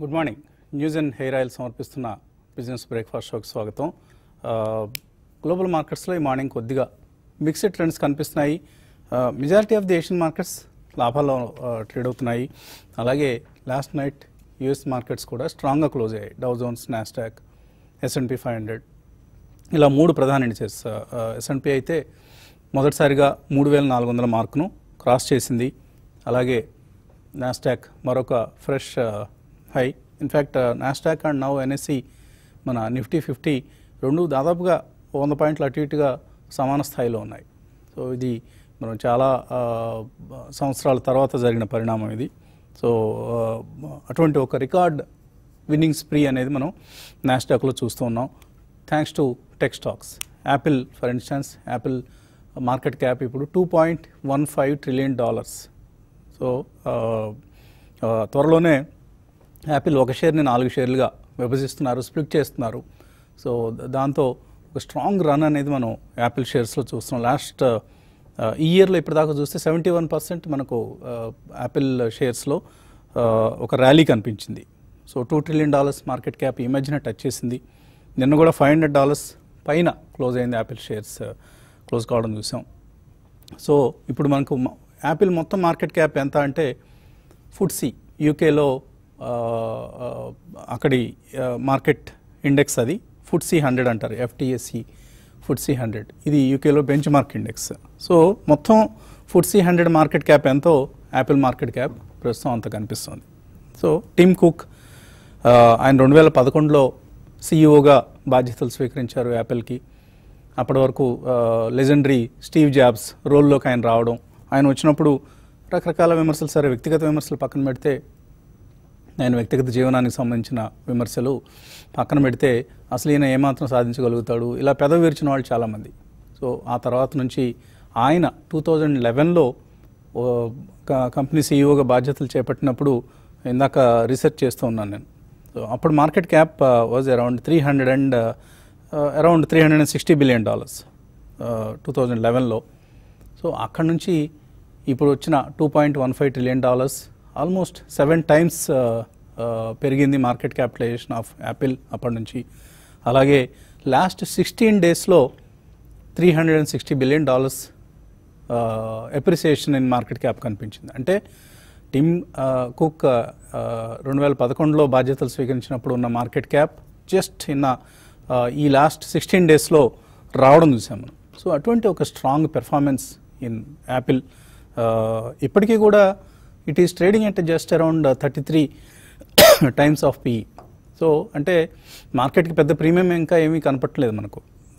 Good morning news and hair oil సమర్పిస్తున్న business breakfast షోకి స్వాగతం ఆ, గ్లోబల్ మార్కెట్స్లో ఈ మార్నింగ్ కొద్దిగా మిక్స్డ్ ట్రెండ్స్ కనిపిస్తున్నాయి majority of the Asian markets లాభాల్లో ట్రేడ్ అవుతున్నాయి అలాగే లాస్ట్ నైట్ యుఎస్ మార్కెట్స్ కూడా స్ట్రాంగ్గా క్లోజ్ అయ్యాయి Dow Jones Nasdaq S and P five hundred ఇలా మూడు ప్రధాన ఇండిసెస్ ఎస్ఎన్పి అయితే మొదటిసారిగా మూడు వేల నాలుగు వందల మార్కును క్రాస్ చేసింది అలాగే నాస్టాక్ మరొక fresh high in fact Nasdaq and now NSE మన నిఫ్టీ ఫిఫ్టీ రెండు దాదాపుగా వంద పాయింట్లు అటు ఇటుగా సమాన స్థాయిలో ఉన్నాయి సో ఇది మనం చాలా ఆ, సంవత్సరాల తర్వాత జరిగిన పరిణామం ఇది సో ఆ, అటువంటి ఒక రికార్డ్ విన్నింగ్ స్ప్రీ అనేది మనం నాస్డాక్లో చూస్తూ ఉన్నాం thanks to tech stocks Apple for instance Apple market cap ఇప్పుడు two point one five trillion dollars so ఆ, ఆ, త్వరలోనే యాపిల్ ఒక షేర్ని నాలుగు షేర్లుగా విభజిస్తున్నారు స్ప్లిట్ చేస్తున్నారు సో ద- దాంతో ఒక స్ట్రాంగ్ రన్ అనేది మనం యాపిల్ షేర్స్లో చూస్తున్నాం లాస్ట్ ఈ ఇయర్లో ఇప్పటిదాకా చూస్తే సెవెంటీ వన్ పర్సెంట్ మనకు ఆ, యాపిల్ షేర్స్లో ఆ, ఒక ర్యాలీ కనిపించింది so two trillion dollars market cap ఈ మధ్యన టచ్ చేసింది నిన్న కూడా ఫైవ్ హండ్రెడ్ డాలర్స్ పైన క్లోజ్ అయింది యాపిల్ షేర్స్ క్లోజ్ కావడం చూసాం సో ఇప్పుడు మనకు మ- యాపిల్ మొత్తం మార్కెట్ క్యాప్ ఎంత అంటే ఫుడ్సీ యూకేలో ఆ, ఆ, అక్కడి ఆ, మార్కెట్ ఇండెక్స్ అది ఫుడ్సీ హండ్రెడ్ అంటారు ఎఫ్టిఎస్సి ఫుడ్సీ హండ్రెడ్ ఇది యూకేలో బెంచ్ మార్క్ ఇండెక్స్ సో మొత్తం ఫుడ్సీ హండ్రెడ్ మార్కెట్ క్యాప్ ఎంతో యాపిల్ మార్కెట్ క్యాప్ ప్రస్తుతం అంత కనిపిస్తుంది సో టిమ్ కుక్ ఆ, ఆయన రెండు వేల పదకొండులో సీఈఓగా బాధ్యతలు స్వీకరించారు యాపిల్కి అప్పటి వరకు లెజెండరీ స్టీవ్ జాబ్స్ రోల్లోకి ఆయన రావడం ఆయన వచ్చినప్పుడు రకరకాల విమర్శలు సరే వ్యక్తిగత విమర్శలు పక్కన పెడితే ఆయన వ్యక్తిగత జీవనానికి సంబంధించిన విమర్శలు పక్కన పెడితే అసలు ఈయన ఏమాత్రం సాధించగలుగుతాడు ఇలా పెదవి విరిచిన వాళ్ళు చాలామంది సో ఆ తర్వాత నుంచి ఆయన టూ థౌజండ్ లెవెన్లో కంపెనీ సీఈఓగా బాధ్యతలు చేపట్టినప్పుడు ఇందాక రీసెర్చ్ చేస్తూ ఉన్నాను నేను సో అప్పుడు market cap was around three hundred and around three hundred and sixty billion dollars two thousand లెవెన్లో సో అక్కడ నుంచి ఇప్పుడు వచ్చిన two point one five trillion dollars almost seven times పెరిగింది మార్కెట్ క్యాపిటలైజేషన్ ఆఫ్ యాపిల్ అప్పటి నుంచి అలాగే లాస్ట్ సిక్స్టీన్ డేస్లో three hundred and sixty billion dollars appreciation in market cap కనిపించింది అంటే టిమ్ ఆ, కుక్ ఆ, రెండు వేల పదకొండులో బాధ్యతలు స్వీకరించినప్పుడు ఉన్న మార్కెట్ క్యాప్ జస్ట్ ఇన్న ఆ, ఈ లాస్ట్ సిక్స్టీన్ డేస్లో రావడం చూసాం మనం సో అటువంటి ఒక స్ట్రాంగ్ పెర్ఫార్మెన్స్ ఇన్ యాపిల్ ఇప్పటికీ కూడా ఇట్ ఈస్ ట్రేడింగ్ అంటే just around thirty three times of P so అంటే మార్కెట్కి పెద్ద ప్రీమియం ఇంకా ఏమీ కనపట్లేదు మనకు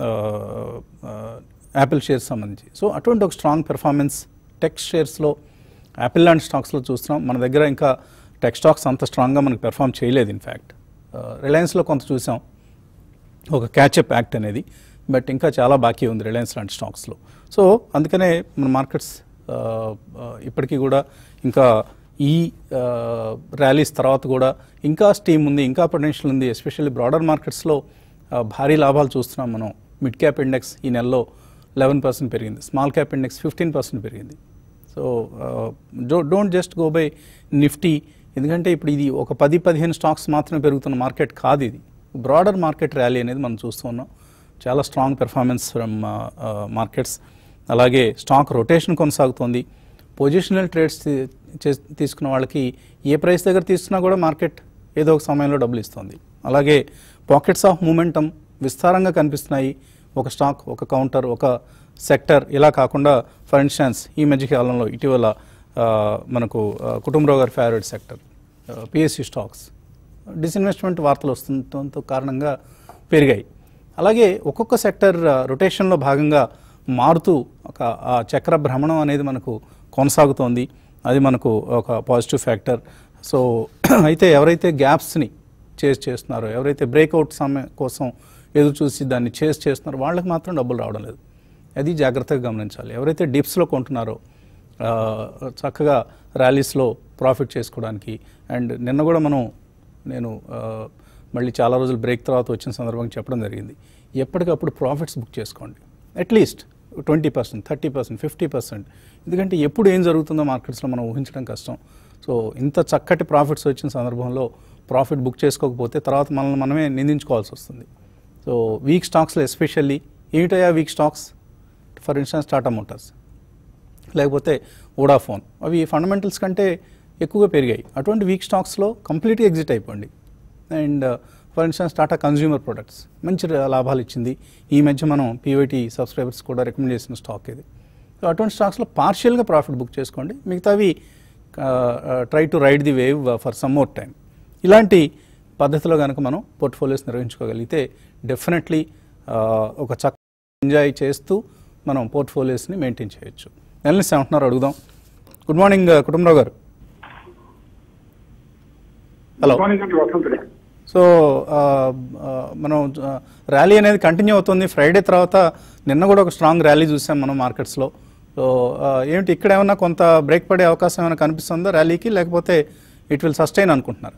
యాపిల్ షేర్స్ సంబంధించి సో అటువంటి ఒక స్ట్రాంగ్ పెర్ఫార్మెన్స్ టెక్ షేర్స్లో యాపిల్ లాంటి స్టాక్స్లో చూస్తున్నాం మన దగ్గర ఇంకా టెక్ స్టాక్స్ అంత స్ట్రాంగ్గా మనకు పెర్ఫామ్ చేయలేదు ఇన్ఫ్యాక్ట్ రిలయన్స్లో కొంత చూసాం ఒక క్యాచప్ యాక్ట్ అనేది బట్ ఇంకా చాలా బాకీ ఉంది రిలయన్స్ లాంటి స్టాక్స్లో సో అందుకనే మన మార్కెట్స్ ఆ, ఆ, ఇప్పటికీ కూడా ఇంకా ఈ ర్యాలీస్ తర్వాత కూడా ఇంకా స్టీమ్ ఉంది ఇంకా పొటెన్షియల్ ఉంది ఎస్పెషల్లీ బ్రాడర్ మార్కెట్స్లో భారీ లాభాలు చూస్తున్నాం మనం మిడ్ క్యాప్ ఇండెక్స్ ఈ నెలలో లెవెన్ పర్సెంట్ పెరిగింది small cap index fifteen percent పెరిగింది so don't just go by Nifty ఎందుకంటే ఇప్పుడు ఇది ఒక పది పదిహేను స్టాక్స్ మాత్రమే పెరుగుతున్న మార్కెట్ కాదు ఇది బ్రాడర్ మార్కెట్ ర్యాలీ అనేది మనం చూస్తూ ఉన్నాం చాలా స్ట్రాంగ్ పెర్ఫార్మెన్స్ ఫ్రమ్ మార్కెట్స్ అలాగే స్టాక్ రొటేషన్ కొనసాగుతోంది పొజిషనల్ ట్రేడ్స్ తీ- చే- తీసుకున్న వాళ్ళకి ఏ ప్రైస్ దగ్గర తీసుకున్నా కూడా మార్కెట్ ఏదో ఒక సమయంలో డబ్బులు ఇస్తుంది అలాగే పాకెట్స్ ఆఫ్ మూమెంటం విస్తారంగా కనిపిస్తున్నాయి ఒక స్టాక్ ఒక కౌంటర్ ఒక సెక్టర్ ఇలా కాకుండా ఫర్ ఇన్స్టాన్స్ ఈ మధ్య కాలంలో ఇటీవల ఆ, మనకు ఆ, కుటుంబరావు గారి favourite sector PSE stocks disinvestment వార్తలు వస్తుండటంతో కారణంగా పెరిగాయి అలాగే ఒక్కొక్క సెక్టర్ రొటేషన్లో భాగంగా మారుతూ ఒక ఆ చక్ర భ్రమణం అనేది మనకు కొనసాగుతోంది అది మనకు ఒక పాజిటివ్ ఫ్యాక్టర్ సో అయితే ఎవరైతే గ్యాప్స్ని చేస్ చేస్తున్నారో ఎవరైతే బ్రేక్అవుట్ సమయం కోసం ఎదురు చూసి దాన్ని చేస్ చేస్తున్నారో వాళ్ళకి మాత్రం డబ్బులు రావడం లేదు అది జాగ్రత్తగా గమనించాలి ఎవరైతే డిప్స్లో కొంటున్నారో ఆ, చక్కగా ర్యాలీస్లో ప్రాఫిట్ చేసుకోవడానికి అండ్ నిన్న కూడా మనం నేను ఆ, మళ్ళీ చాలా రోజులు బ్రేక్ తర్వాత వచ్చిన సందర్భంగా చెప్పడం జరిగింది ఎప్పటికప్పుడు ప్రాఫిట్స్ బుక్ చేసుకోండి at least twenty percent thirty percent fifty percent ఎందుకంటే ఎప్పుడు ఏం జరుగుతుందో మార్కెట్స్లో మనం ఊహించడం కష్టం సో ఇంత చక్కటి ప్రాఫిట్స్ వచ్చిన సందర్భంలో ప్రాఫిట్ బుక్ చేసుకోకపోతే తర్వాత మనల్ని మనమే నిందించుకోవాల్సి వస్తుంది సో వీక్ స్టాక్స్లో ఎస్పెషల్లీ ఏమిటయా weak stocks for instance Tata Motors లేకపోతే వోడాఫోన్ అవి ఫండమెంటల్స్ కంటే ఎక్కువగా పెరిగాయి అటువంటి వీక్ స్టాక్స్లో కంప్లీట్గా ఎగ్జిట్ అయిపోండి and for instance Tata consumer products మంచి లాభాలు ఇచ్చింది ఈ మధ్య మనం పీవైటీ సబ్స్క్రైబర్స్ కూడా రికమెండ్ చేసిన స్టాక్ ఇది సో అటువంటి స్టాక్స్లో పార్షియల్గా ప్రాఫిట్ బుక్ చేసుకోండి మిగతావి try to ride the wave for some more time ఇలాంటి పద్ధతిలో కనుక మనం పోర్ట్ఫోలియోస్ నిర్వహించుకోగలిగితే డెఫినెట్లీ ఒక చక్క ఎంజాయ్ చేస్తూ మనం పోర్ట్ఫోలియోస్ని మెయింటైన్ చేయొచ్చు ఎనలిస్ట్ ఏమంటున్నారు అడుగుదాం గుడ్ మార్నింగ్ కుటుంబరావు గారు హలో మార్నింగ్ అండి వసంతుడే సో ఆ, ఆ, మనం ర్యాలీ అనేది కంటిన్యూ అవుతుంది ఫ్రైడే తర్వాత నిన్న కూడా ఒక స్ట్రాంగ్ ర్యాలీ చూసాం మనం మార్కెట్స్లో సో ఆ, ఏమిటి ఇక్కడ ఏమైనా కొంత బ్రేక్ పడే అవకాశం ఏమైనా కనిపిస్తుందా ర్యాలీకి లేకపోతే ఇట్ విల్ సస్టైన్ అనుకుంటున్నారు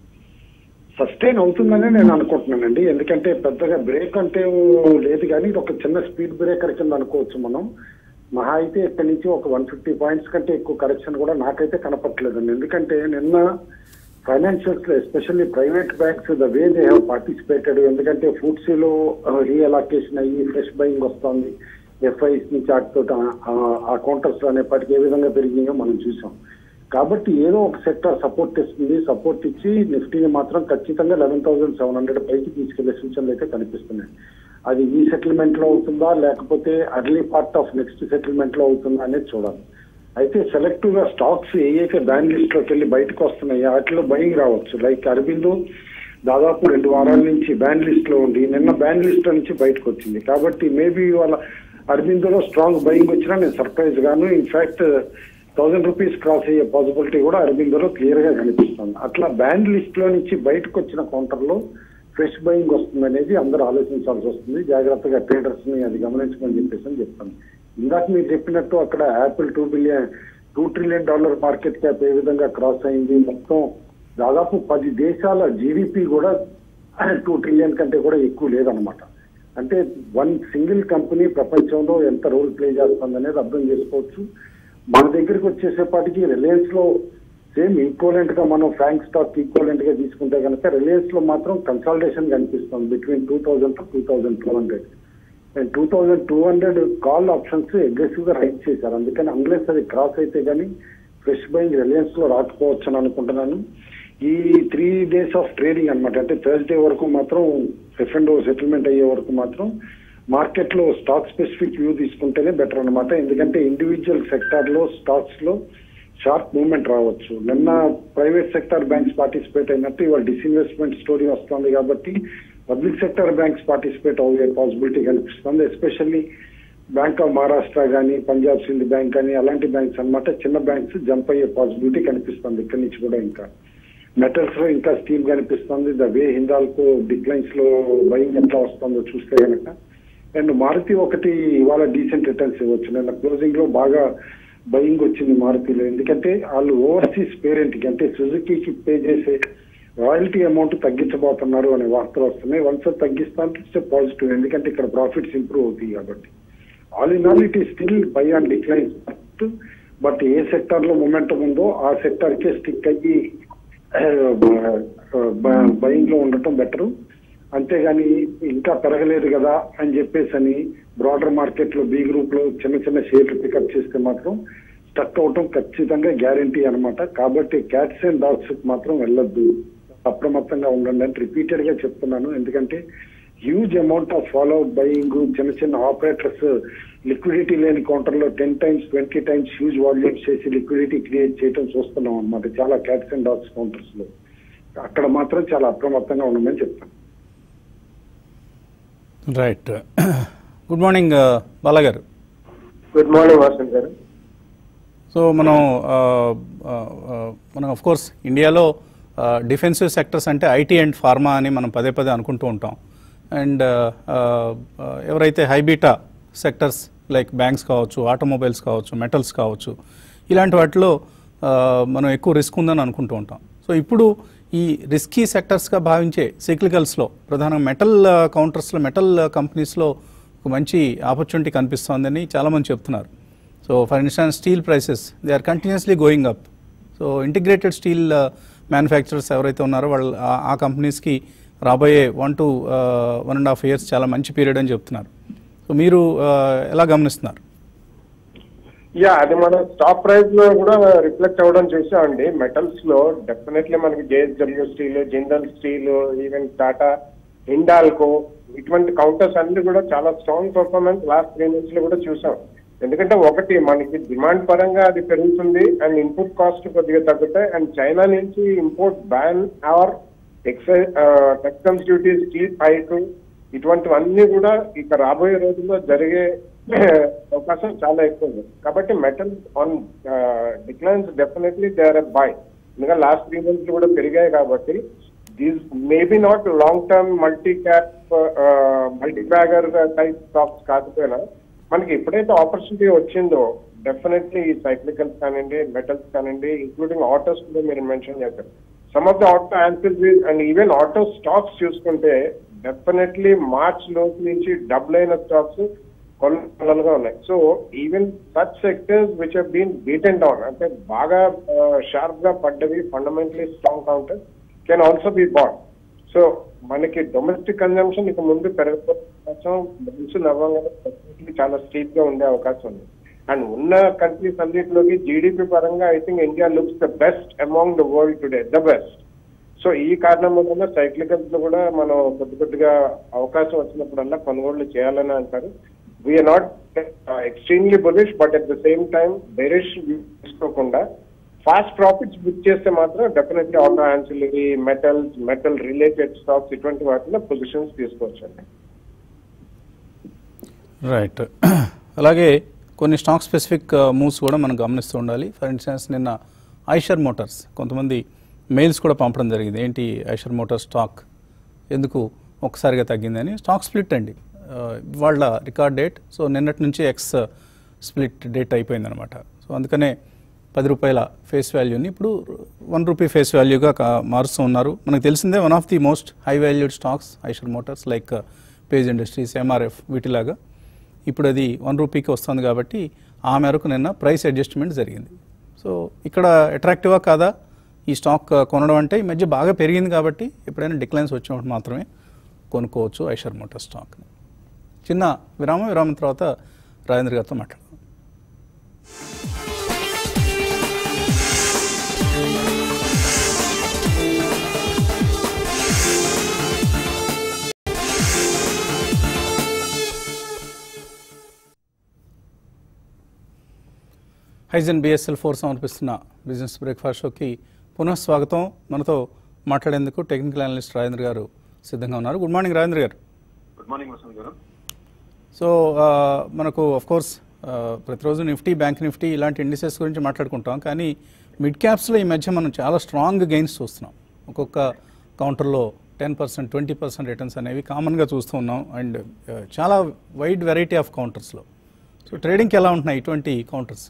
సస్టైన్ అవుతుందని నేను అనుకుంటున్నానండి ఎందుకంటే పెద్దగా బ్రేక్ అంటే లేదు కానీ ఇది ఒక చిన్న స్పీడ్ బ్రేకర్ కింద అనుకోవచ్చు మనం మహా అయితే ఇక్కడి నుంచి ఒక వన్ ఫిఫ్టీ పాయింట్స్ కంటే ఎక్కువ కరెక్షన్ కూడా నాకైతే కనపట్లేదండి ఎందుకంటే నిన్న ఫైనాన్షియల్స్ లో especially private banks the way they have participated ఎందుకంటే ఫుడ్సీలో రీఅలాకేషన్ అయ్యి ఫ్రెష్ బయింగ్ వస్తుంది ఎఫ్ఐస్ నుంచి వాటితో ఆ కౌంటర్స్ అనేప్పటికీ ఏ విధంగా పెరిగినాయో మనం చూసాం కాబట్టి ఏదో ఒక సెక్టర్ సపోర్ట్ ఇస్తుంది సపోర్ట్ ఇచ్చి నిఫ్టీని మాత్రం ఖచ్చితంగా లెవెన్ థౌసండ్ సెవెన్ హండ్రెడ్ పైకి తీసుకెళ్లే సూచనలు అయితే కనిపిస్తున్నాయి అది ఈ సెటిల్మెంట్ లో అవుతుందా లేకపోతే early part of next settlement లో అవుతుందా అనేది చూడాలి అయితే సెలెక్టివ్ గా స్టాక్స్ ఏవైతే బ్యాన్ లిస్ట్ లోకి వెళ్ళి బయటకు వస్తున్నాయో వాటిలో బయింగ్ రావచ్చు లైక్ అరబిందో దాదాపు రెండు వారాల నుంచి బ్యాన్ లిస్ట్ లో ఉంది నిన్న బ్యాన్ లిస్ట్ లో నుంచి బయటకు వచ్చింది కాబట్టి మేబీ వాళ్ళ అరబిందోలో స్ట్రాంగ్ బయింగ్ వచ్చినా నేను సర్ప్రైజ్ గాను ఇన్ఫాక్ట్ థౌసండ్ రూపీస్ క్రాస్ అయ్యే పాసిబిలిటీ కూడా అరబిందోలో క్లియర్ గా కనిపిస్తుంది అట్లా బ్యాన్ లిస్ట్ లో నుంచి బయటకు వచ్చిన కౌంటర్ లో ఫ్రెష్ బయింగ్ వస్తుంది అనేది అందరూ ఆలోచించాల్సి వస్తుంది జాగ్రత్తగా ట్రేడర్స్ ని అది గమనించమని చెప్పేసి అని చెప్తాను ఇందాక మీరు చెప్పినట్టు అక్కడ Apple two billion two trillion dollar market cap ఏ విధంగా క్రాస్ అయింది మొత్తం దాదాపు పది దేశాల జీడిపి కూడా టూ ట్రిలియన్ కంటే కూడా ఎక్కువ లేదనమాట అంటే వన్ సింగిల్ కంపెనీ ప్రపంచంలో ఎంత రోల్ ప్లే చేస్తుంది అనేది అర్థం చేసుకోవచ్చు మన దగ్గరికి వచ్చేసేపాటికి రిలయన్స్ లో సేమ్ ఈక్వలెంట్ గా మనం ఫ్రాంక్ స్టాక్ ఈక్వలెంట్ గా తీసుకుంటే కనుక రిలయన్స్ లో మాత్రం కన్సల్టేషన్ కనిపిస్తుంది between two thousand to two thousand two hundred and two thousand two hundred call options aggressive గా రైట్ చేశారు అందుకని అంగ్లెస్ అది క్రాస్ అయితే కానీ ఫ్రెష్ బయింగ్ రిలయన్స్ లో రాకపోవచ్చు అని అనుకుంటున్నాను ఈ త్రీ డేస్ ఆఫ్ ట్రేడింగ్ అన్నమాట అంటే థర్స్డే వరకు మాత్రం సెకండ్ సెటిల్మెంట్ అయ్యే వరకు మాత్రం మార్కెట్ లో స్టాక్ స్పెసిఫిక్ వ్యూ తీసుకుంటేనే బెటర్ అన్నమాట ఎందుకంటే ఇండివిజువల్ సెక్టార్ లో స్టాక్స్ లో షార్ప్ మూవ్మెంట్ రావచ్చు నిన్న ప్రైవేట్ సెక్టార్ బ్యాంక్స్ పార్టిసిపేట్ అయినట్టు ఇవాళ డిస్ఇన్వెస్ట్మెంట్ స్టోరీ వస్తుంది కాబట్టి పబ్లిక్ సెక్టర్ బ్యాంక్స్ పార్టిసిపేట్ అయ్యే పాసిబిలిటీ కనిపిస్తుంది ఎస్పెషల్లీ బ్యాంక్ ఆఫ్ మహారాష్ట్ర కానీ పంజాబ్ సింధ్ బ్యాంక్ కానీ అలాంటి బ్యాంక్స్ అన్నమాట చిన్న బ్యాంక్స్ జంప్ అయ్యే పాసిబిలిటీ కనిపిస్తుంది ఇక్కడి నుంచి కూడా ఇంకా మెటల్స్ లో ఇంకా స్టీమ్ కనిపిస్తుంది ద వే హిందాల్కో డిక్లైన్స్ లో బయింగ్ ఎట్లా వస్తుందో చూస్తే కనుక అండ్ మారుతి ఒకటి ఇవాళ డీసెంట్ రిటర్న్స్ ఇవ్వచ్చు నిన్న క్లోజింగ్ లో బాగా బయింగ్ వచ్చింది మారుతిలో ఎందుకంటే వాళ్ళు ఓవర్సీస్ పేరెంట్ కి అంటే సుజుకీకి పే చేసే రాయల్టీ అమౌంట్ తగ్గించబోతున్నారు అనే వార్తలు వస్తున్నాయి వన్స్ తగ్గిస్తే పాజిటివ్ ఎందుకంటే ఇక్కడ ప్రాఫిట్స్ ఇంప్రూవ్ అవుతాయి కాబట్టి all in all it is still buy and decline but ఏ సెక్టార్ లో మొమెంటం ఉందో ఆ సెక్టార్ కే స్టిక్ అయ్యి బయింగ్ లో ఉండటం బెటర్ అంతేగాని ఇంకా పెరగలేదు కదా అని చెప్పేసి అని బ్రాడర్ మార్కెట్ లో బి గ్రూప్ లో చిన్న చిన్న షేర్లు పికప్ చేస్తే మాత్రం స్టక్ అవటం ఖచ్చితంగా గ్యారంటీ అన్నమాట కాబట్టి క్యాట్స్ అండ్ డాగ్స్ మాత్రం వెళ్ళొద్దు అప్రమత్తంగా ఉండండి అని రిపీటెడ్ గా చెప్తున్నాను ఎందుకంటే huge amount of follow buying చిన్న చిన్న ఆపరేటర్స్ లిక్విడిటీ లేని కౌంటర్ లో ten times twenty times huge volumes చేసి లిక్విడిటీ క్రియేట్ చేయడం చూస్తున్నాం అన్నమాట చాలా క్యాట్స్ అండ్ డాగ్స్ కౌంటర్స్ లో అక్కడ మాత్రం చాలా అప్రమత్తంగా ఉండమని చెప్తాను రైట్ గుడ్ మార్నింగ్ బాలగారు గుడ్ మార్నింగ్ వాసంత్ గారు సో మనం ఆ, ఆ, ఆ, మనం ఆఫ్ కోర్స్ ఇండియాలో డిఫెన్సివ్ సెక్టర్స్ అంటే ఐటీ అండ్ ఫార్మా అని మనం పదే పదే అనుకుంటూ ఉంటాం అండ్ ఎవరైతే హైబీటా సెక్టర్స్ లైక్ బ్యాంక్స్ కావచ్చు ఆటోమొబైల్స్ కావచ్చు మెటల్స్ కావచ్చు ఇలాంటి వాటిలో ఆ, మనం ఎక్కువ రిస్క్ ఉందని అనుకుంటూ ఉంటాం సో ఇప్పుడు ఈ రిస్కీ సెక్టర్స్గా భావించే సిక్లికల్స్లో ప్రధానంగా మెటల్ కౌంటర్స్లో మెటల్ కంపెనీస్లో ఒక మంచి ఆపర్చునిటీ కనిపిస్తోందని చాలామంది చెప్తున్నారు so for instance steel prices they are continuously going up so integrated steel manufacturers ఎవరైతే ఉన్నారో వాళ్ళు ఆ- ఆ కంపెనీస్కి రాబోయే one to one and half years చాలా మంచి పీరియడ్ అని చెప్తున్నారు సో మీరు ఆ, ఎలా గమనిస్తున్నారు యా అది మన స్టాక్ ప్రైస్ లో కూడా రిఫ్లెక్ట్ అవ్వడం చూసామండి మెటల్స్ లో డెఫినెట్లీ మనకి JSW steel Jindal steel even Tata Hindalco ఇటువంటి కౌంటర్స్ అన్ని కూడా చాలా strong performance last three months లో కూడా చూసాం ఎందుకంటే ఒకటి మనకి డిమాండ్ పరంగా అది పెరుగుతుంది అండ్ ఇన్పుట్ కాస్ట్ కొద్దిగా తగ్గుతాయి అండ్ చైనా నుంచి import ban or excise customs duties steel hike ఇటువంటివన్నీ కూడా ఇక రాబోయే రోజుల్లో జరిగే అవకాశం చాలా ఎక్కువ ఉంది కాబట్టి metal on declines definitely they are buy ఇంకా లాస్ట్ త్రీ మంత్స్ కూడా పెరిగాయి కాబట్టి these maybe not long term multi cap multi bagger type stocks కాకపోయినా మనకి ఎప్పుడైతే ఆపర్చునిటీ వచ్చిందో డెఫినెట్లీ ఈ సైక్లికల్స్ కానివ్వండి మెటల్స్ కానివ్వండి ఇంక్లూడింగ్ ఆటోస్ కూడా మీరు మెన్షన్ చేశారు some of the auto ancils and even auto stocks చూసుకుంటే డెఫినెట్లీ మార్చ్ లోపు నుంచి డబుల్ అయిన స్టాక్స్ కొనలుగా ఉన్నాయి so even such sectors which హీన్ బీన్ బీటెన్ డౌన్ అంటే బాగా షార్ప్ గా పడ్డవి fundamentally strong counter can also be bad so మనకి డొమెస్టిక్ కన్జంప్షన్ ఇక ముందు పెరగడం మనుషులు అవ్వగానే definitely చాలా స్టీప్ గా ఉండే అవకాశం ఉంది అండ్ ఉన్న కంట్రీస్ అన్నింటిలోకి జీడిపి పరంగా I think India looks the best among the world today the best so ఈ కారణం వల్ల సైక్లికల్స్ లో కూడా మనం కొద్ది కొద్దిగా అవకాశం వచ్చినప్పుడల్లా కొనుగోళ్లు చేయాలని అంటారు we are not extremely bullish but at the same time bearish తీసుకోకుండా ఫాస్ట్ ప్రాఫిట్స్ బుక్ చేస్తే మాత్రం definitely auto ancillary metals metal related stocks ఇటువంటి వాటిలో పొజిషన్స్ తీసుకోవచ్చు అండి రైట్ అలాగే కొన్ని స్టాక్ స్పెసిఫిక్ మూవ్స్ కూడా మనం గమనిస్తూ ఉండాలి ఫర్ ఇన్స్టెన్స్ నిన్న ఐషర్ మోటార్స్ కొంతమంది మెయిల్స్ కూడా పంపడం జరిగింది ఏంటి ఐషర్ మోటార్ స్టాక్ ఎందుకు ఒక్కసారిగా తగ్గిందని స్టాక్ స్ప్లిట్ అండి ఆ, వాళ్ళ రికార్డ్ డేట్ సో నిన్నటి నుంచి ఎక్స్ స్ప్లిట్ డేట్ అయిపోయిందనమాట సో అందుకనే పది రూపాయల ఫేస్ వాల్యూని ఇప్పుడు వన్ రూపీ ఫేస్ వాల్యూగా కా- మారుస్తూ ఉన్నారు మనకు తెలిసిందే one of the most high valued stocks Eicher Motors like Page Industries MRF వీటిలాగా ఇప్పుడు అది వన్ రూపీకి వస్తుంది కాబట్టి ఆ మేరకు నిన్న ప్రైస్ అడ్జస్ట్మెంట్ జరిగింది సో ఇక్కడ అట్రాక్టివా కాదా ఈ స్టాక్ కొనడం అంటే ఈ మధ్య బాగా పెరిగింది కాబట్టి ఎప్పుడైనా డిక్లైన్స్ వచ్చినప్పుడు మాత్రమే కొనుక్కోవచ్చు ఐషర్ మోటార్ స్టాక్ చిన్న విరామం విరామం తర్వాత రాజేంద్ర గారితో మాట్లాడదాం హైజన్ బిఎస్ఎల్ ఫోర్ సమర్పిస్తున్న బిజినెస్ బ్రేక్ఫాస్ట్ షోకి పునః స్వాగతం మనతో మాట్లాడేందుకు టెక్నికల్ అనలిస్ట్ రాజేంద్ర గారు సిద్ధంగా ఉన్నారు గుడ్ మార్నింగ్ రాజేంద్ర గారు గుడ్ మార్నింగ్ వసంత్ గారు సో ఆ, మనకు ఆఫ్ కోర్స్ ప్రతిరోజు నిఫ్టీ బ్యాంక్ నిఫ్టీ ఇలాంటి ఇండిసెస్ గురించి మాట్లాడుకుంటాం కానీ మిడ్ క్యాప్స్లో ఈ మధ్య మనం చాలా స్ట్రాంగ్ గెయిన్స్ చూస్తున్నాం ఒక్కొక్క కౌంటర్లో ten percent twenty percent returns అనేవి కామన్గా చూస్తూ ఉన్నాం అండ్ చాలా వైడ్ వెరైటీ ఆఫ్ కౌంటర్స్లో సో ట్రేడింగ్కి ఎలా ఉంటున్నాయి ఇటువంటి కౌంటర్స్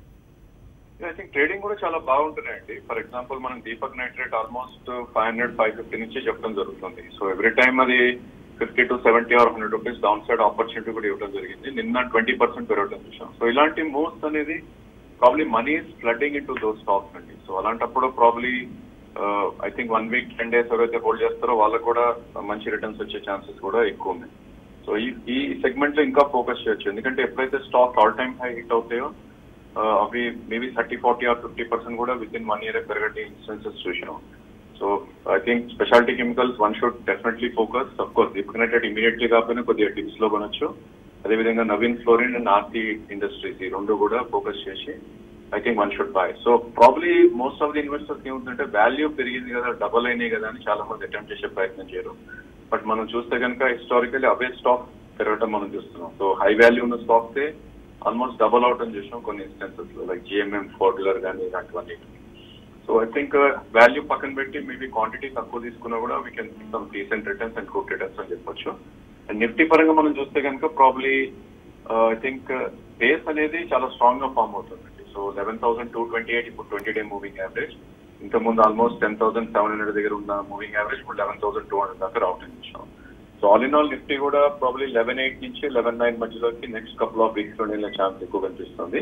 ఐ థింక్ ట్రేడింగ్ కూడా చాలా బాగుంటున్నాయండి ఫర్ ఎగ్జాంపుల్ మనం Deepak nitrate almost five hundred five fifty నుంచి చెప్పడం జరుగుతుంది సో ఎవ్రీ టైం అది fifty to seventy or hundred rupees downside opportunity కూడా ఇవ్వడం జరిగింది నిన్న ట్వంటీ పర్సెంట్ పెరగడం చూసాం సో ఇలాంటి మూవ్స్ అనేది probably money flooding in to those stocks అండి సో అలాంటప్పుడు probably I think one week ten days ఎవరైతే హోల్డ్ చేస్తారో వాళ్ళకు కూడా మంచి రిటర్న్స్ వచ్చే ఛాన్సెస్ కూడా ఎక్కువ ఉన్నాయి సో ఈ ఈ సెగ్మెంట్ లో ఇంకా ఫోకస్ చేయొచ్చు ఎందుకంటే ఎప్పుడైతే stock all time high hit అవుతాయో ఆ, అవి maybe thirty forty or fifty percent కూడా విత్ ఇన్ వన్ ఇయర్ పెరగటి ఇన్స్టెన్సెస్ చూసినాం so I think speciality chemicals one should definitely focus of course Deepak immediately కాకపోయినా కొద్దిగా టిప్స్ లో కొనొచ్చు అదేవిధంగా Naveen fluorine and Aarti industries ఈ రెండు కూడా ఫోకస్ చేసి I think one should buy so probably most of the investors ఏముందంటే వాల్యూ పెరిగింది కదా డబల్ అయినాయి కదా అని చాలా మంది అటెంప్ట్ చేసే ప్రయత్నం చేయరు బట్ మనం చూస్తే కనుక హిస్టారికలీ అవే స్టాక్ పెరగటం మనం చూస్తున్నాం సో హై వాల్యూ ఉన్న స్టాక్స్ ఆల్మోస్ట్ డబల్ అవుట్ అని చూసాం కొన్ని ఇన్స్టెన్సెస్ లో లైక్ జిఎంఎం ఫోర్టులర్ కానీ ఇలాంటివన్నీ సో ఐ థింక్ వాల్యూ పక్కన పెట్టి మేబీ క్వాంటిటీ తక్కువ తీసుకున్నా కూడా we can some decent returns and good returns అని చెప్పొచ్చు అండ్ నిఫ్టీ పరంగా మనం చూస్తే కనుక ప్రాబ్లీ ఐ థింక్ బేస్ అనేది చాలా స్ట్రాంగ్ గా ఫామ్ అవుతుందండి so eleven thousand two twenty eight ఇప్పుడు ట్వంటీ డే మూవింగ్ యావరేజ్ ఇంత ముందు almost ten thousand seven hundred దగ్గర ఉన్న మూవింగ్ యావరేజ్ ఇప్పుడు లెవెన్ థౌసండ్ టూ హండ్రెడ్ దాకా రావటం చూసాం so all in all Nifty కూడా ప్రాబ్లీ లెవెన్ ఎయిట్ నుంచి లెవెన్ నైన్ మధ్యలోకి నెక్స్ట్ కపుల్ ఆఫ్ వీక్స్ లో వెళ్ళే ఛాన్స్ ఎక్కువ కనిపిస్తుంది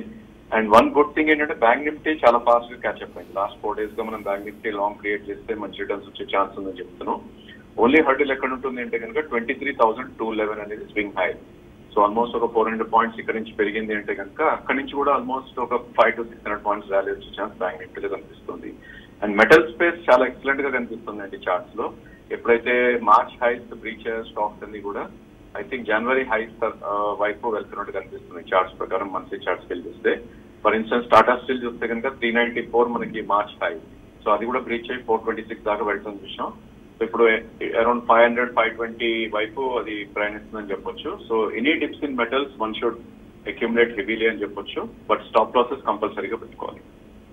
అండ్ వన్ గుడ్ థింగ్ ఏంటంటే బ్యాంక్ నిఫ్టీ చాలా ఫాస్ట్ గా క్యాచ్ అప్ అయింది లాస్ట్ ఫోర్ డేస్ గా మనం బ్యాంక్ నిఫ్టీ లాంగ్ క్రియేట్ చేస్తే మంచి రిటర్న్స్ వచ్చే ఛాన్స్ ఉందని చెప్తున్నాం ఓన్లీ హర్డిల్ ఎక్కడ ఉంటుంది అంటే కనుక twenty three thousand two eleven అనేది స్వింగ్ హై సో ఆల్మోస్ట్ ఒక ఫోర్ హండ్రెడ్ పాయింట్స్ ఇక్కడ నుంచి పెరిగింది అంటే కనుక అక్కడ నుంచి కూడా ఆల్మోస్ట్ ఒక five to six hundred points rally వచ్చే ఛాన్స్ బ్యాంక్ నిఫ్టీలో కనిపిస్తుంది అండ్ మెటల్ స్పేస్ చాలా ఎక్సలెంట్ గా కనిపిస్తుంది అండి చార్ట్స్ లో ఎప్పుడైతే మార్చ్ హైస్ బ్రీచ్ స్టాక్స్ అన్ని కూడా ఐ థింక్ జనవరి హైస్ వైపు వెళ్తున్నట్టు కనిపిస్తుంది చార్ట్స్ ప్రకారం మంత్లీ చార్ట్స్ వెళ్ళి చూస్తే ఫర్ ఇన్స్టెన్స్ టాటా స్టీల్ చూస్తే కనుక త్రీ నైన్టీ ఫోర్ మనకి మార్చ్ హై సో అది కూడా బ్రీచ్ అయ్యి ఫోర్ ట్వంటీ సిక్స్ దాకా వెళ్తుంది విషయం సో ఇప్పుడు around five hundred five twenty వైపు అది ప్రయాణిస్తుందని చెప్పొచ్చు so any dips in metals one should accumulate heavily అని చెప్పొచ్చు బట్ స్టాప్ ప్రాసెస్ కంపల్సరీగా పెట్టుకోవాలి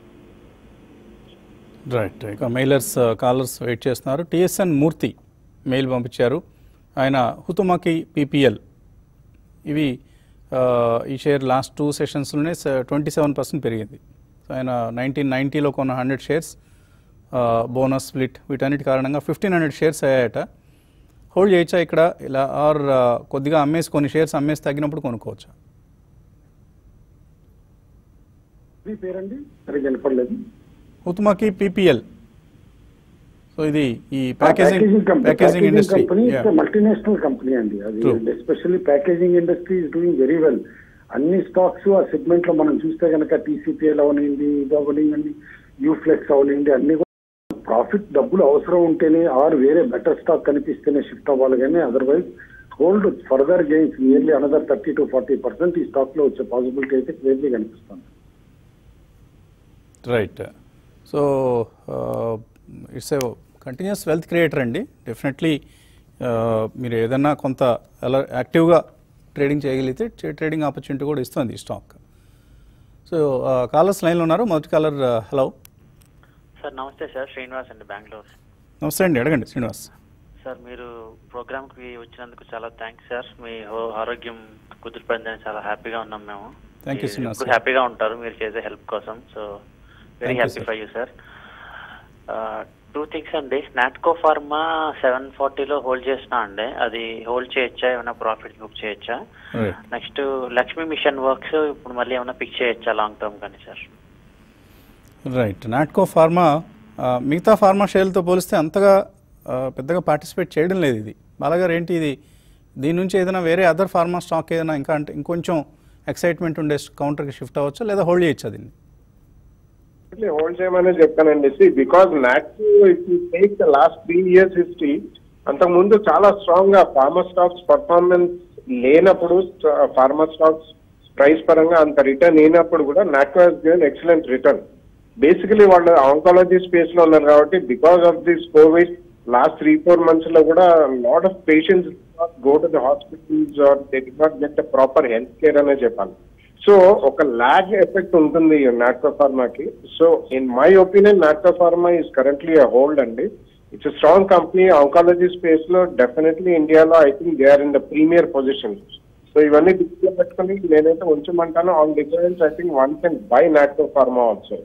రైట్ ఇక మెయిలర్స్ కాలర్స్ వెయిట్ చేస్తున్నారు టిఎస్ఎన్ మూర్తి మెయిల్ పంపించారు ఆయన హుతుమాకి పీపీఎల్ ఇవి ఆ, ఈ షేర్ లాస్ట్ టూ సెషన్స్లోనే ట్వంటీ సెవెన్ పర్సెంట్ పెరిగింది సో ఆయన నైన్టీన్ నైంటీలో కొన్న హండ్రెడ్ షేర్స్ బోనస్ స్ప్లిట్ వీటన్నిటి కారణంగా ఫిఫ్టీన్ హండ్రెడ్ షేర్స్ అయ్యాయట హోల్డ్ చేయొచ్చా ఇక్కడ ఇలా ఆర్ కొద్దిగా అమ్మేసి కొన్ని షేర్స్ అమ్మేసి తగ్గినప్పుడు కొనుక్కోవచ్చా మీ పేరండి సరిగ్గా వినపడలేదు హుతుమాకి పీపీఎల్ సో ఇది ఈ packaging packaging industry company multinational company అండి అది True. Especially packaging industry is doing very well అన్ని స్టాక్స్ ఆ సెగ్మెంట్ లో మనం చూస్తే కనుక టీసీపీఎల్ అవనివ్వండి ఇది అవనివ్వండి యూఫ్లెక్స్ అవనివ్వండి అన్ని ప్రాఫిట్ డబ్బులు అవసరం ఉంటేనే ఆర్ వేరే బెటర్ స్టాక్ కనిపిస్తేనే షిఫ్ట్ అవ్వాలి కానీ otherwise hold further gains nearly another thirty to forty percent ఈ స్టాక్ లో వచ్చే పాసిబిలిటీ అయితే క్లియర్లీ కనిపిస్తుంది right so it's a continuous wealth creator అండి డెఫినెట్లీ మీరు ఏదన్నా కొంత అలా యాక్టివ్గా ట్రేడింగ్ చేయగలిగితే ట్రేడింగ్ ఆపర్చునిటీ కూడా ఇస్తుంది ఈ స్టాక్ సో కాలర్స్ లైన్లో ఉన్నారు మొదటి కాలర్ హలో సార్ నమస్తే సార్ శ్రీనివాస్ అండి బెంగళూరు నమస్తే అండి అడగండి శ్రీనివాస్ సార్ మీరు ప్రోగ్రామ్కి వచ్చినందుకు చాలా థ్యాంక్స్ సార్ మీ హో- ఆరోగ్యం కుదిరిపోయిందని చాలా హ్యాపీగా ఉన్నాం మేము Thank you, మీరు శ్రీనివాస్ ఎప్పుడు సార్. హ్యాపీగా ఉంటారు మీరు చేసే హెల్ప్ కోసం so very Thank you, happy sir. For you sir two things అండి స్నాట్కో ఫార్మా సెవెన్ ఫార్టీలో హోల్డ్ చేసినా అండి అది హోల్డ్ చేయొచ్చా ఏమైనా ప్రాఫిట్ బుక్ చేయొచ్చా right next Lakshmi machine works ఇప్పుడు మళ్ళీ ఏమైనా పిక్ చేయొచ్చా లాంగ్ టర్మ్ కానీ సార్ రైట్ నాట్కో ఫార్మా ఆ, మిగతా ఫార్మా షేర్లతో పోలిస్తే అంతగా ఆ, పెద్దగా పార్టిసిపేట్ చేయడం లేదు ఇది బాలగారు ఏంటి ఇది దీని నుంచి ఏదైనా వేరే అదర్ ఫార్మా స్టాక్ ఏదైనా ఇంకా అంటే ఇంకొంచెం ఎక్సైట్మెంట్ ఉండే కౌంటర్కి షిఫ్ట్ అవ్వచ్చా లేదా హోల్డ్ చేయొచ్చా దీన్ని హోల్డ్ చేయమని చెప్తానండి see because not if you take the last three years history అంతకు ముందు చాలా స్ట్రాంగ్ గా ఫార్మా స్టాక్స్ పర్ఫార్మెన్స్ లేనప్పుడు ఫార్మా స్టాక్స్ ప్రైస్ పరంగా అంత రిటర్న్ అయినప్పుడు కూడా Natco has given excellent return basically వాళ్ళు ఆంకాలజీ స్పేస్ లో ఉన్నారు కాబట్టి because of this covid last three four months లో కూడా lot of patients go to the hospitals or they did not get the proper health care అనే చెప్పాలి so ఒక lag effect ఉంటుంది నాట్కో ఫార్మాకి so in my opinion Natco pharma is currently hold అండి it's strong company oncology space లో definitely ఇండియాలో I think they are in the premier position so ఇవన్నీ దృష్టిలో పెట్టుకుని నేనైతే ఉంచమంటాను on difference I think one can buy Natco pharma also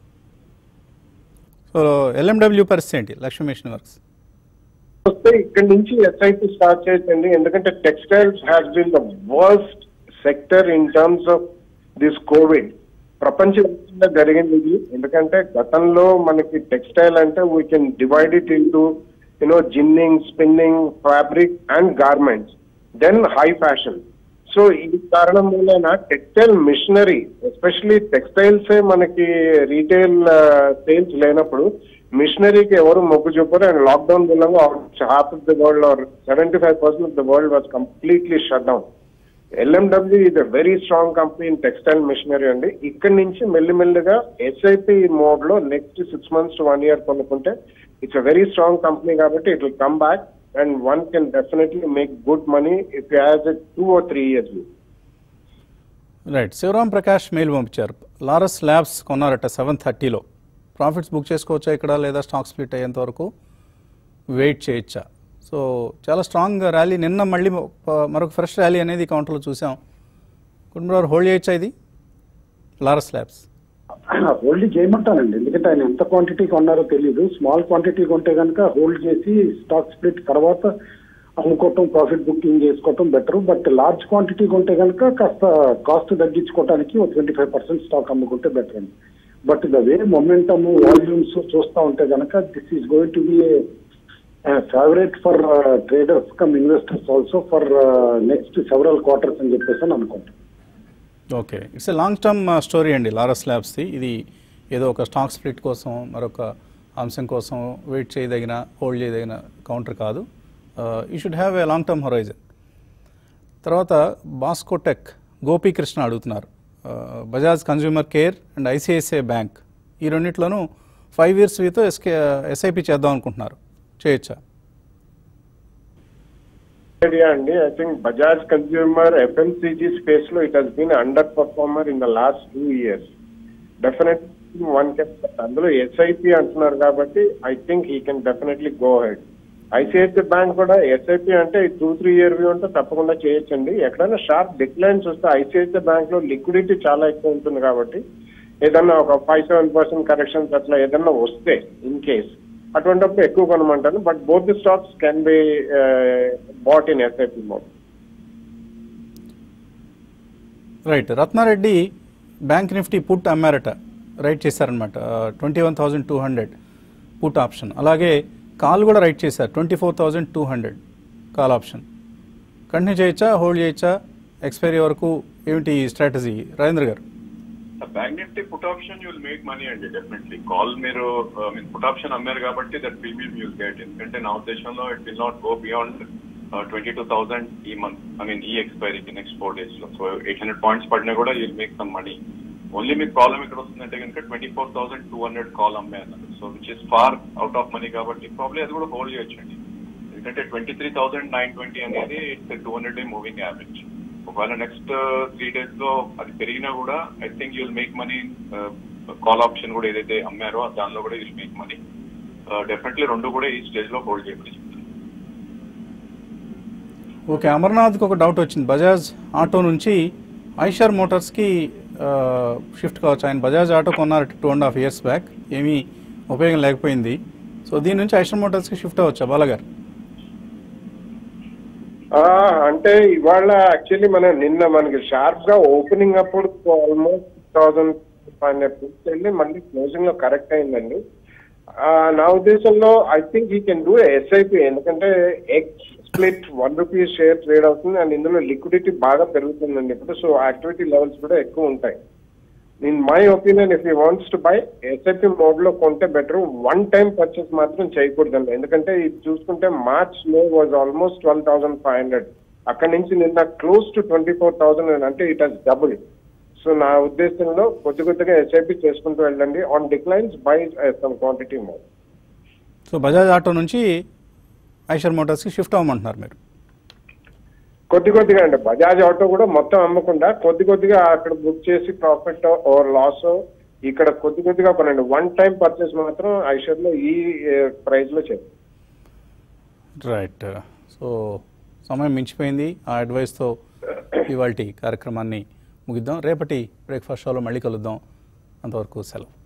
so LMW పరిస్థితి ఏంటి లక్ష్మీ మిషన్ వర్క్స్ వస్తే ఇక్కడ నుంచి ఎస్ఐపి స్టార్ట్ చేయొచ్చండి ఎందుకంటే textiles has been the worst sector in terms of this covid ప్రపంచవ్యాప్తంగా జరిగింది ఇది ఎందుకంటే గతంలో మనకి టెక్స్టైల్ అంటే we can divide it into you know ginning spinning fabric and garments then high fashion so ఈ కారణం వలన టెక్స్టైల్ మిషనరీ ఎస్పెషలీ టెక్స్టైల్స్ మనకి రీటైల్ సేల్స్ లేనప్పుడు మిషనరీకి ఎవరు మొగ్గు చూపారు అండ్ లాక్డౌన్ మూలంగా half of the world or seventy five percent of the world was completely shut down LMW ఇది very strong company in textile machinery అండి ఇక్కడి నుంచి మెల్లిమెల్లిగా ఎస్ఐపి మోడ్ లో next six months to one year కొనుక్కుంటే it's a very strong company కాబట్టి it will come back and one can definitely make good money if has a two or three years right Shivaram Prakash mail పంపించారు Laurus labs కొన్నారట seven థర్టీలో profits book చేసుకోవచ్చా ఇక్కడ లేదా stock split అయ్యేంత వరకు wait చేయొచ్చా సో చాలా స్ట్రాంగ్ ర్యాలీ నిన్న మళ్ళీ ఒక- మరొక ఫ్రెష్ ర్యాలీ అనేది కౌంటర్లో చూసాం కుటుంబరావు హోల్డ్ చేయొచ్చా ఇది లారస్ ల్యాబ్స్ హోల్డ్ చేయమంటానండి ఎందుకంటే ఆయన ఎంత క్వాంటిటీ కొన్నారో తెలియదు స్మాల్ క్వాంటిటీ కొంటే కనుక హోల్డ్ చేసి స్టాక్ స్ప్లిట్ తర్వాత అమ్ముకోవటం ప్రాఫిట్ బుకింగ్ చేసుకోవటం బెటర్ బట్ లార్జ్ క్వాంటిటీ కొంటే కనుక కాస్త కాస్ట్ తగ్గించుకోవడానికి ఒక ట్వంటీ ఫైవ్ పర్సెంట్ స్టాక్ అమ్ముకుంటే బెటర్ అండి but the way momentum volumes చూస్తూ ఉంటే కనుక this is going to be favourite for traders cum investors also for next several quarters అని చెప్పేసి అని అనుకుంటాం okay it's a long term story అండి లారస్ ల్యాబ్స్ది ఇది ఏదో ఒక స్టాక్ స్ప్లిట్ కోసం మరొక అంశం కోసం వెయిట్ చేయదగిన హోల్డ్ చేయదగిన కౌంటర్ కాదు you should have a long term horizon తర్వాత బాస్కోటెక్ గోపీకృష్ణ అడుగుతున్నారు Bajaj consumer care and ICICI bank ఈ రెండిట్లోనూ ఫైవ్ ఇయర్స్ వీతో ఎస్కే ఎస్ఐపి చేద్దాం అనుకుంటున్నారు చేయొచ్చా ఐడియా అండి I think Bajaj consumer FMCG space లో it has been under performer in the last two years definite one can అందులో ఎస్ఐపి అంటున్నారు కాబట్టి I think he can definitely go ahead ICICI bank కూడా ఎస్ఐపి అంటే టూ త్రీ ఇయర్ వ్యూ ఉంటే తప్పకుండా చేయొచ్చండి ఎక్కడైనా షార్ప్ డిక్లైన్స్ వస్తే ఐసిఐసిఐ బ్యాంక్ లో లిక్విడిటీ చాలా ఎక్కువ ఉంటుంది కాబట్టి ఏదన్నా ఒక ఫైవ్ సెవెన్ పర్సెంట్ కరెక్షన్స్ అట్లా ఏదన్నా వస్తే ఇన్ కేస్ అటువంటిప్పుడు ఎక్కువ కొనమంటాను but both the stocks can be bought in SIP mode right Ratnareddy bank nifty put అమ్మారట రైట్ చేశారనమాట twenty one thousand two hundred put option అలాగే కాల్ కూడా రైట్ చేశారు twenty four thousand two hundred call option continue చేయొచ్చా hold చేయొచ్చా expiry వరకు ఏమిటి strategy Rajendra garu bank nifty put option you'll make money అండి డెఫినెట్లీ కాల్ మీరు మీన్ పుట్ ఆప్షన్ అమ్మారు కాబట్టి దట్ ప్రీమియం యూల్ గెట్ ఎందుకంటే నా ఉద్దేశంలో it will not go beyond twenty two thousand ఈ మంత్ ఐ మీన్ ఈ ఎక్స్పైరీకి నెక్స్ట్ ఫోర్ డేస్ లో సో ఎయిట్ హండ్రెడ్ పాయింట్స్ పడినా కూడా you'll make some money only మీకు ప్రాబ్లం ఎక్కడ వస్తుందంటే కనుక twenty four thousand two hundred call అమ్మే అన్నారు so which is far out of money కాబట్టి ప్రాబ్లీ అది కూడా హోల్డ్ చేయొచ్చండి ఎందుకంటే twenty three thousand nine twenty అనేది it's two hundred day moving average ఒకవేళ నెక్స్ట్ త్రీ డేస్ లో అది పెరిగినా కూడా I think you'll make money call option కూడా ఏదైతే అమ్మారో దానిలో కూడా యూల్ మేక్ మనీ డెఫినెట్లీ రెండు కూడా ఈ స్టేజ్ లో హోల్డ్ చేయమని చెప్తాను ఓకే అమర్నాథ్కి ఒక డౌట్ వచ్చింది బజాజ్ ఆటో నుంచి ఐషర్ మోటార్స్కి షిఫ్ట్ కావచ్చు ఆయన బజాజ్ ఆటో కొన్నారు two and half years back ఏమీ ఉపయోగం లేకపోయింది సో దీని నుంచి ఐషర్ మోటార్స్కి షిఫ్ట్ అవ్వచ్చా బాలగారు ఆ, అంటే ఇవాళ యాక్చువల్లీ మనం నిన్న మనకి షార్ప్ గా ఓపెనింగ్ అప్పుడు ఆల్మోస్ట్ థౌసండ్ ఫైవ్ హండ్రెడ్ వెళ్ళి మళ్ళీ క్లోజింగ్ లో కరెక్ట్ అయిందండి ఆ, నా ఉద్దేశంలో I think he can do SIP ఎందుకంటే ex split one rupees share trade అవుతుంది అండ్ ఇందులో లిక్విడిటీ బాగా పెరుగుతుందండి ఇప్పుడు సో యాక్టివిటీ లెవెల్స్ కూడా ఎక్కువ ఉంటాయి in my opinion if you wants to buy SIP mode లో కొంటే బెటర్ వన్ టైం పర్చేస్ మాత్రం చేయకూడదండి ఎందుకంటే ఇది చూసుకుంటే మార్చ్ లో was almost twelve thousand five hundred అక్కడి నుంచి నిన్న close to twenty four thousand అంటే ఇట్ హస్ డబుల్ సో నా ఉద్దేశంలో కొద్ది కొద్దిగా ఎస్ఐపి చేసుకుంటూ వెళ్ళండి on declines buy some quantity mode so Bajaj auto నుంచి ఐషర్ మోటార్స్కి షిఫ్ట్ అవ్వమంటున్నారు మీరు కొద్ది కొద్దిగా అండి బజాజ్ ఆటో కూడా మొత్తం అమ్మకుండా కొద్ది కొద్దిగా అక్కడ బుక్ చేసి ప్రాఫిట్ ఓర్ లాస్ ఇక్కడ కొద్ది కొద్దిగా కొనండి వన్ టైం పర్చేస్ మాత్రం ఐషర్ లో ఈ ప్రైస్ లో చేయండి రైట్ సో సమయం మించిపోయింది ఆ అడ్వైస్తో ఇవాళ కార్యక్రమాన్ని ముగిద్దాం రేపటి బ్రేక్ఫాస్ట్ షోలో మళ్ళీ కలుద్దాం అంతవరకు సెలవు